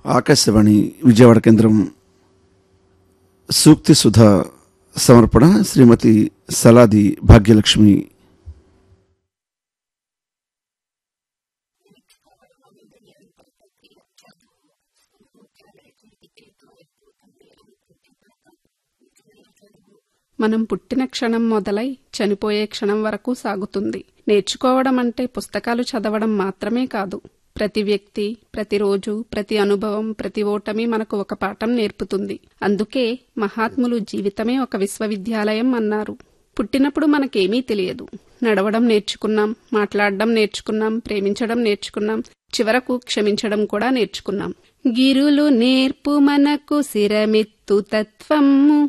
ఆకాశవాణి విజయవాడ కేంద్రం సూక్తి సుధా సమర్పణ శ్రీమతి సలాది భాగ్యలక్ష్మి మనం పుట్టిన క్షణం మొదలై చనిపోయే క్షణం వరకు సాగుతుంది నేర్చుకోవడం అంటే పుస్తకాలు చదవడం మాత్రమే కాదు ప్రతి వ్యక్తి ప్రతిరోజు ప్రతి అనుభవం ప్రతి ఓటమి మనకు ఒక పాఠం నేర్పుతుంది అందుకే మహాత్ములు జీవితమే ఒక విశ్వవిద్యాలయం అన్నారు పుట్టినప్పుడు మనకేమీ తెలియదు నడవడం నేర్చుకున్నాం మాట్లాడడం నేర్చుకున్నాం ప్రేమించడం నేర్చుకున్నాం చివరకు క్షమించడం కూడా నేర్చుకున్నాం గిరులు నేర్పు మనకు శిరమెత్తు తత్వము